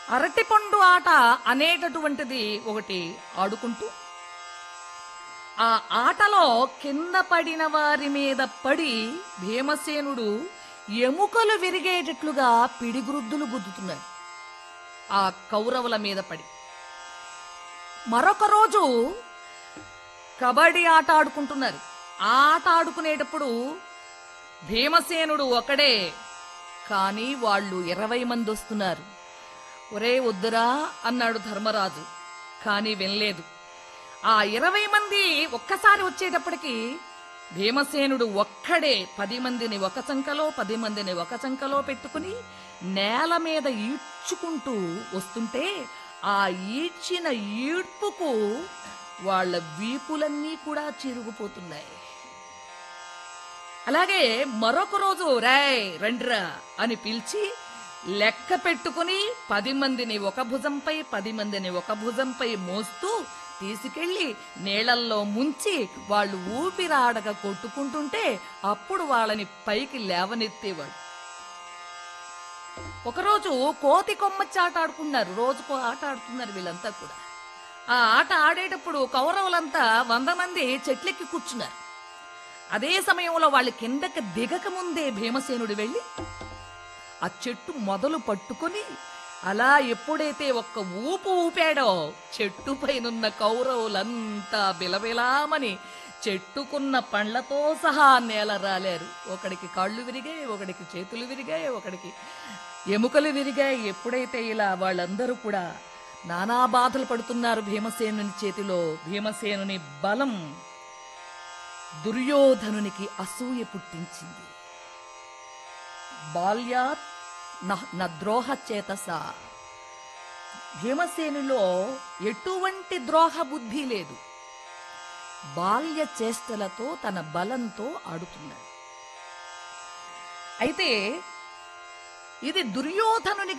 అరటిపండు ఆట అనేటటువంటిది ఒకటి ఆడుకుంటూ ఆ ఆటలో కింద పడిన వారి మీద పడి భీమసేనుడు ఎముకలు విరిగేటట్లుగా పిడిగురుద్దులు గుద్దుతున్నాడు ఆ కౌరవుల మీద పడి మరొక రోజు కబడ్డీ ఆట ఆడుకుంటున్నారు ఆ ఆట ఆడుకునేటప్పుడు భీమసేనుడు ఒకడే కానీ వాళ్ళు ఇరవై మంది వస్తున్నారు ఒరే వద్దురా అన్నాడు ధర్మరాజు కానీ వినలేదు ఆ ఇరవై మంది ఒక్కసారి వచ్చేటప్పటికి భీమసేనుడు ఒక్కడే పది మందిని ఒక చంకలో పది మందిని ఒక చంకలో పెట్టుకుని నేల మీద ఈడ్చుకుంటూ వస్తుంటే ఆ ఈడ్చిన ఈడ్పుకు వాళ్ళ వీపులన్నీ కూడా చిరుగుపోతున్నాయి అలాగే మరొక రోజు రాయ్ రండ్రా అని పిలిచి లెక్క పెట్టుకుని పది మందిని ఒక భుజంపై పది మందిని ఒక భుజంపై మోస్తూ తీసుకెళ్లి నీళ్లల్లో ముంచి వాళ్ళు ఊపిరాడక కొట్టుకుంటుంటే అప్పుడు వాళ్ళని పైకి లేవనెత్తేవాడు ఒకరోజు కోతి కొమ్మచ్చి ఆట ఆడుకున్నారు రోజుకో ఆట ఆడుతున్నారు వీళ్ళంతా కూడా ఆ ఆట ఆడేటప్పుడు కౌరవులంతా వంద మంది చెట్లెక్కి కూర్చున్నారు అదే సమయంలో వాళ్ళు కిందకి దిగక ముందే భీమసేనుడు వెళ్ళి ఆ చెట్టు మొదలు పట్టుకొని అలా ఎప్పుడైతే ఒక్క ఊపు ఊపాడో చెట్టు పైనున్న కౌరవులంతా బిలబిలామని చెట్టుకున్న పండ్లతో సహా నేల రాలేరు ఒకడికి కాళ్ళు విరిగాయి ఒకడికి చేతులు విరిగాయి ఒకడికి ఎముకలు విరిగాయి ఎప్పుడైతే ఇలా వాళ్ళందరూ కూడా నానా బాధలు పడుతున్నారు భీమసేనుని చేతిలో భీమసేనుని బలం దుర్యోధనునికి అసూయ పుట్టించింది బాల్యాత్ న- నద్రోహ చేతస భీమసేనులో ఎటువంటి ద్రోహ బుద్ధి లేదు బాల్య చేష్టలతో తన బలంతో ఆడుతున్నాడు అయితే ఇది దుర్యోధనునికి